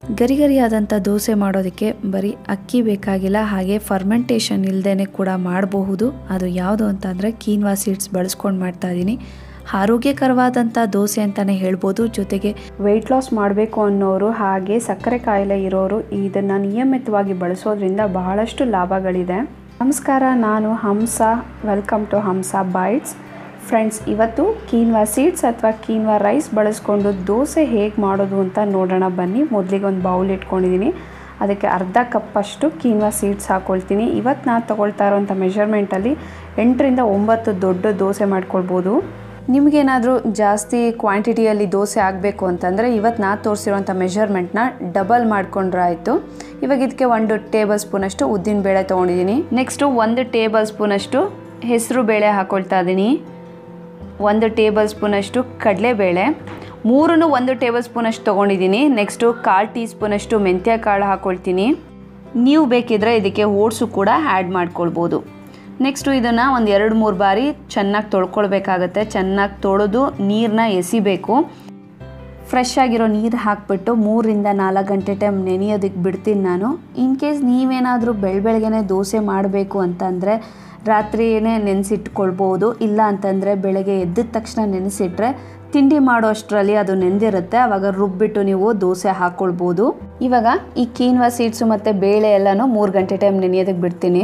ಗರಿ ಗರಿಯಾದಂಥ ದೋಸೆ ಮಾಡೋದಕ್ಕೆ ಬರೀ ಅಕ್ಕಿ ಬೇಕಾಗಿಲ್ಲ ಹಾಗೆ ಫರ್ಮೆಂಟೇಷನ್ ಇಲ್ಲದೇ ಕೂಡ ಮಾಡಬಹುದು ಅದು ಯಾವುದು ಅಂತಂದರೆ ಕೀನ್ವಾ ಸೀಡ್ಸ್ ಬಳಸ್ಕೊಂಡು ಮಾಡ್ತಾ ಇದ್ದೀನಿ ಆರೋಗ್ಯಕರವಾದಂಥ ದೋಸೆ ಅಂತಲೇ ಹೇಳ್ಬೋದು ಜೊತೆಗೆ ವೆಯ್ಟ್ ಲಾಸ್ ಮಾಡಬೇಕು ಅನ್ನೋರು ಹಾಗೆ ಸಕ್ಕರೆ ಕಾಯಿಲೆ ಇರೋರು ಇದನ್ನು ನಿಯಮಿತವಾಗಿ ಬಳಸೋದ್ರಿಂದ ಬಹಳಷ್ಟು ಲಾಭಗಳಿದೆ ನಮಸ್ಕಾರ ನಾನು Hamsa welcome to Hamsa bites friends ಇವತ್ತು ಕೀನ್ವಾ ಸೀಡ್ಸ್ ಅಥವಾ ಕೀನ್ವಾ ರೈಸ್ ಬಳಸ್ಕೊಂಡು ದೋಸೆ ಹೇಗೆ ಮಾಡೋದು ಅಂತ ನೋಡೋಣ ಬನ್ನಿ ಮೊದಲಿಗೆ ಒಂದು ಬೌಲ್ ಇಟ್ಕೊಂಡಿದ್ದೀನಿ ಅದಕ್ಕೆ ಅರ್ಧ ಕಪ್ಪಷ್ಟು ಕೀನ್ವಾ ಸೀಡ್ಸ್ ಹಾಕ್ಕೊಳ್ತೀನಿ ಇವತ್ತು ನಾನು ತೊಗೊಳ್ತಾ ಇರೋಂಥ ಮೆಷರ್ಮೆಂಟಲ್ಲಿ ಎಂಟರಿಂದ ಒಂಬತ್ತು ದೊಡ್ಡ ದೋಸೆ ಮಾಡ್ಕೊಳ್ಬೋದು ನಿಮಗೇನಾದರೂ ಜಾಸ್ತಿ ಕ್ವಾಂಟಿಟಿಯಲ್ಲಿ ದೋಸೆ ಆಗಬೇಕು ಅಂತಂದರೆ ಇವತ್ತು ನಾ ತೋರಿಸಿರೋಂಥ ಮೆಷರ್ಮೆಂಟ್ನ ಡಬಲ್ ಮಾಡ್ಕೊಂಡ್ರೆ ಆಯಿತು ಇವಾಗ ಇದಕ್ಕೆ ಒಂದು ಟೇಬಲ್ ಸ್ಪೂನಷ್ಟು ಉದ್ದಿನ ಬೇಳೆ ತೊಗೊಂಡಿದ್ದೀನಿ ನೆಕ್ಸ್ಟು ಒಂದು ಟೇಬಲ್ ಸ್ಪೂನಷ್ಟು ಹೆಸರು ಬೇಳೆ ಹಾಕ್ಕೊಳ್ತಾ ಇದ್ದೀನಿ ಒಂದು ಟೇಬಲ್ ಸ್ಪೂನಷ್ಟು ಕಡಲೆಬೇಳೆ ಮೂರನ್ನು ಒಂದು ಟೇಬಲ್ ಸ್ಪೂನಷ್ಟು ತೊಗೊಂಡಿದ್ದೀನಿ ನೆಕ್ಸ್ಟು ಕಾಲು ಟೀ ಸ್ಪೂನಷ್ಟು ಮೆಂತ್ಯ ಕಾಳು ಹಾಕ್ಕೊಳ್ತೀನಿ ನೀವು ಬೇಕಿದ್ರೆ ಇದಕ್ಕೆ ಓಟ್ಸು ಕೂಡ ಆ್ಯಡ್ ಮಾಡ್ಕೊಳ್ಬೋದು ನೆಕ್ಸ್ಟು ಇದನ್ನು ಒಂದು ಎರಡು ಮೂರು ಬಾರಿ ಚೆನ್ನಾಗಿ ತೊಳ್ಕೊಳ್ಬೇಕಾಗತ್ತೆ ಚೆನ್ನಾಗಿ ತೊಳೆದು ನೀರನ್ನ ಎಸಿಬೇಕು ಫ್ರೆಶ್ ಆಗಿರೋ ನೀರು ಹಾಕಿಬಿಟ್ಟು ಮೂರಿಂದ ನಾಲ್ಕು ಗಂಟೆ ಟೈಮ್ ನೆನೆಯೋದಕ್ಕೆ ಬಿಡ್ತೀನಿ ನಾನು ಇನ್ ಕೇಸ್ ನೀವೇನಾದರೂ ಬೆಳ ಬೆಳಗ್ಗೆನೆ ದೋಸೆ ಮಾಡಬೇಕು ಅಂತಂದರೆ ರಾತ್ರಿಯೇ ನೆನೆಸಿಟ್ಕೊಳ್ಬೋದು ಇಲ್ಲ ಅಂತಂದರೆ ಬೆಳಗ್ಗೆ ಎದ್ದ ತಕ್ಷಣ ನೆನೆಸಿಟ್ರೆ ತಿಂಡಿ ಮಾಡೋ ಅಷ್ಟರಲ್ಲಿ ಅದು ನೆಂದಿರುತ್ತೆ ಆವಾಗ ರುಬ್ಬಿಟ್ಟು ನೀವು ದೋಸೆ ಹಾಕ್ಕೊಳ್ಬೋದು ಇವಾಗ ಈ ಕೀನ್ವಾ ಸೀಡ್ಸು ಮತ್ತು ಬೇಳೆ ಎಲ್ಲನೂ ಮೂರು ಗಂಟೆ ಟೈಮ್ ನೆನೆಯೋದಕ್ಕೆ ಬಿಡ್ತೀನಿ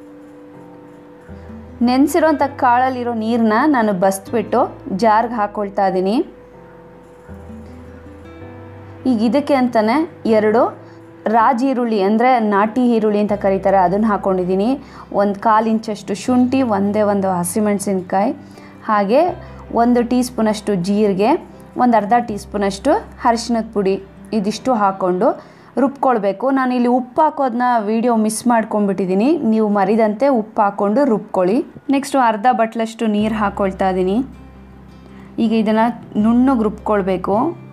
ನೆನೆಸಿರೋಂಥ ಕಾಳಲ್ಲಿರೋ ನೀರನ್ನ ನಾನು ಬಸ್ಬಿಟ್ಟು ಜಾರ್ಗೆ ಹಾಕ್ಕೊಳ್ತಾ ಇದ್ದೀನಿ ಈಗ ಇದಕ್ಕೆ ಅಂತಲೇ ಎರಡು ರಾಜ್ ಈರುಳ್ಳಿ ಅಂದರೆ ನಾಟಿ ಈರುಳ್ಳಿ ಅಂತ ಕರೀತಾರೆ ಅದನ್ನು ಹಾಕ್ಕೊಂಡಿದ್ದೀನಿ ಒಂದು ಕಾಲು ಇಂಚಷ್ಟು ಶುಂಠಿ ಒಂದೇ ಒಂದು ಹಸಿಮೆಣಸಿನ್ಕಾಯಿ ಹಾಗೆ ಒಂದು ಟೀ ಸ್ಪೂನಷ್ಟು ಜೀರಿಗೆ ಒಂದು ಅರ್ಧ ಟೀ ಸ್ಪೂನಷ್ಟು ಅರಿಶಿನದ ಪುಡಿ ಇದಿಷ್ಟು ಹಾಕ್ಕೊಂಡು ರುಬ್ಕೊಳ್ಬೇಕು ನಾನು ಇಲ್ಲಿ ಉಪ್ಪು ಹಾಕೋದನ್ನ ವಿಡಿಯೋ ಮಿಸ್ ಮಾಡ್ಕೊಂಡ್ಬಿಟ್ಟಿದ್ದೀನಿ ನೀವು ಮರಿದಂತೆ ಉಪ್ಪು ಹಾಕ್ಕೊಂಡು ರುಬ್ಕೊಳ್ಳಿ ನೆಕ್ಸ್ಟು ಅರ್ಧ ಬಟ್ಲಷ್ಟು ನೀರು ಹಾಕ್ಕೊಳ್ತಾ ಇದ್ದೀನಿ ಈಗ ಇದನ್ನು ನುಣ್ಣಗೆ ರುಬ್ಕೊಳ್ಬೇಕು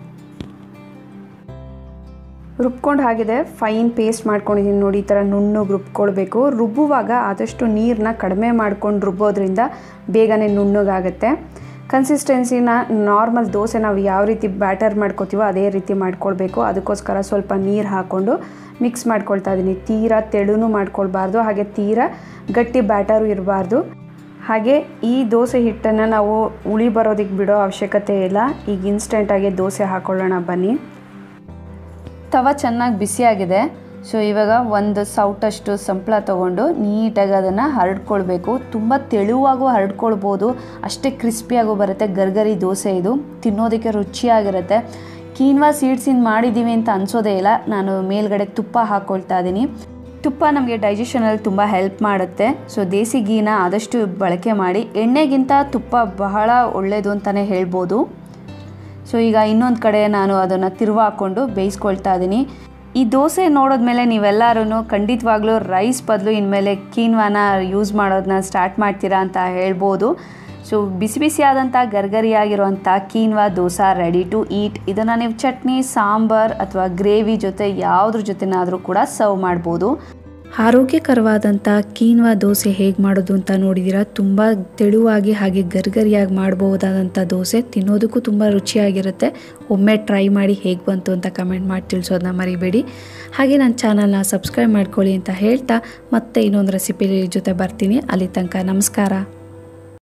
ರುಬ್ಕೊಂಡು ಹಾಗಿದೆ ಫೈನ್ ಪೇಸ್ಟ್ ಮಾಡ್ಕೊಂಡಿದ್ದೀನಿ ನೋಡಿ ಈ ಥರ ನುಣ್ಣಗೆ ರುಬ್ಕೊಳ್ಬೇಕು ರುಬ್ಬುವಾಗ ಆದಷ್ಟು ನೀರನ್ನ ಕಡಿಮೆ ಮಾಡ್ಕೊಂಡು ರುಬ್ಬೋದ್ರಿಂದ ಬೇಗನೆ ನುಣ್ಣಗಾಗುತ್ತೆ ಕನ್ಸಿಸ್ಟೆನ್ಸಿನ ನಾರ್ಮಲ್ ದೋಸೆ ನಾವು ಯಾವ ರೀತಿ ಬ್ಯಾಟರ್ ಮಾಡ್ಕೋತೀವೋ ಅದೇ ರೀತಿ ಮಾಡ್ಕೊಳ್ಬೇಕು ಅದಕ್ಕೋಸ್ಕರ ಸ್ವಲ್ಪ ನೀರು ಹಾಕ್ಕೊಂಡು ಮಿಕ್ಸ್ ಮಾಡ್ಕೊಳ್ತಾ ಇದ್ದೀನಿ ತೀರಾ ತೆಳುನೂ ಮಾಡ್ಕೊಳ್ಬಾರ್ದು ಹಾಗೆ ತೀರಾ ಗಟ್ಟಿ ಬ್ಯಾಟರು ಇರಬಾರ್ದು ಹಾಗೆ ಈ ದೋಸೆ ಹಿಟ್ಟನ್ನು ನಾವು ಉಳಿ ಬರೋದಕ್ಕೆ ಬಿಡೋ ಅವಶ್ಯಕತೆ ಇಲ್ಲ ಈಗ ಇನ್ಸ್ಟೆಂಟಾಗಿ ದೋಸೆ ಹಾಕ್ಕೊಳ್ಳೋಣ ಬನ್ನಿ ತವ ಚೆನ್ನಾಗಿ ಬಿಸಿಯಾಗಿದೆ ಸೊ ಇವಾಗ ಒಂದು ಸೌಟಷ್ಟು ಸಂಪಳ ತೊಗೊಂಡು ನೀಟಾಗಿ ಅದನ್ನು ಹರಡ್ಕೊಳ್ಬೇಕು ತುಂಬ ತೆಳುವಾಗೂ ಹರಡ್ಕೊಳ್ಬೋದು ಅಷ್ಟೇ ಕ್ರಿಸ್ಪಿಯಾಗೂ ಬರುತ್ತೆ ಗರ್ಗರಿ ದೋಸೆ ಇದು ತಿನ್ನೋದಕ್ಕೆ ರುಚಿಯಾಗಿರುತ್ತೆ ಕೀನ್ವಾ ಸೀಡ್ಸಿಂದ ಮಾಡಿದ್ದೀವಿ ಅಂತ ಅನಿಸೋದೇ ಇಲ್ಲ ನಾನು ಮೇಲ್ಗಡೆ ತುಪ್ಪ ಹಾಕ್ಕೊಳ್ತಾ ಇದ್ದೀನಿ ತುಪ್ಪ ನಮಗೆ ಡೈಜೆಷನಲ್ಲಿ ತುಂಬ ಹೆಲ್ಪ್ ಮಾಡುತ್ತೆ ಸೊ ದೇಸಿ ಗೀನ ಆದಷ್ಟು ಬಳಕೆ ಮಾಡಿ ಎಣ್ಣೆಗಿಂತ ತುಪ್ಪ ಬಹಳ ಒಳ್ಳೆಯದು ಅಂತಲೇ ಹೇಳ್ಬೋದು ಸೊ ಈಗ ಇನ್ನೊಂದು ಕಡೆ ನಾನು ಅದನ್ನು ತಿರುವು ಹಾಕ್ಕೊಂಡು ಬೇಯಿಸ್ಕೊಳ್ತಾ ಇದ್ದೀನಿ ಈ ದೋಸೆ ನೋಡಿದ್ಮೇಲೆ ನೀವೆಲ್ಲರೂ ಖಂಡಿತವಾಗ್ಲೂ ರೈಸ್ ಬದಲು ಇನ್ಮೇಲೆ ಕೀನ್ವಾನ ಯೂಸ್ ಮಾಡೋದನ್ನ ಸ್ಟಾರ್ಟ್ ಮಾಡ್ತೀರಾ ಅಂತ ಹೇಳ್ಬೋದು ಸೊ ಬಿಸಿ ಬಿಸಿಯಾದಂಥ ಗರ್ಗರಿಯಾಗಿರುವಂಥ quinoa dosa ready to eat ಇದನ್ನು ನೀವು ಚಟ್ನಿ ಸಾಂಬಾರ್ ಅಥವಾ ಗ್ರೇವಿ ಜೊತೆ ಯಾವುದ್ರ ಜೊತೆನಾದರೂ ಕೂಡ ಸರ್ವ್ ಮಾಡ್ಬೋದು ಆರೋಗ್ಯಕರವಾದಂಥ ಕೀನ್ವಾ ದೋಸೆ ಹೇಗೆ ಮಾಡೋದು ಅಂತ ನೋಡಿದ್ದೀರಾ ತುಂಬ ತೆಳುವಾಗಿ ಹಾಗೆ ಗರ್ಗರಿಯಾಗಿ ಮಾಡಬಹುದಾದಂಥ ದೋಸೆ ತಿನ್ನೋದಕ್ಕೂ ತುಂಬ ರುಚಿಯಾಗಿರುತ್ತೆ ಒಮ್ಮೆ ಟ್ರೈ ಮಾಡಿ ಹೇಗೆ ಬಂತು ಅಂತ ಕಮೆಂಟ್ ಮಾಡಿ ತಿಳಿಸೋದನ್ನ ಮರಿಬೇಡಿ ಹಾಗೆ ನನ್ನ ಚಾನಲ್ನ ಸಬ್ಸ್ಕ್ರೈಬ್ ಮಾಡ್ಕೊಳ್ಳಿ ಅಂತ ಹೇಳ್ತಾ ಮತ್ತೆ ಇನ್ನೊಂದು ರೆಸಿಪಿ ಜೊತೆ ಬರ್ತೀನಿ ಅಲ್ಲಿ ತನಕ ನಮಸ್ಕಾರ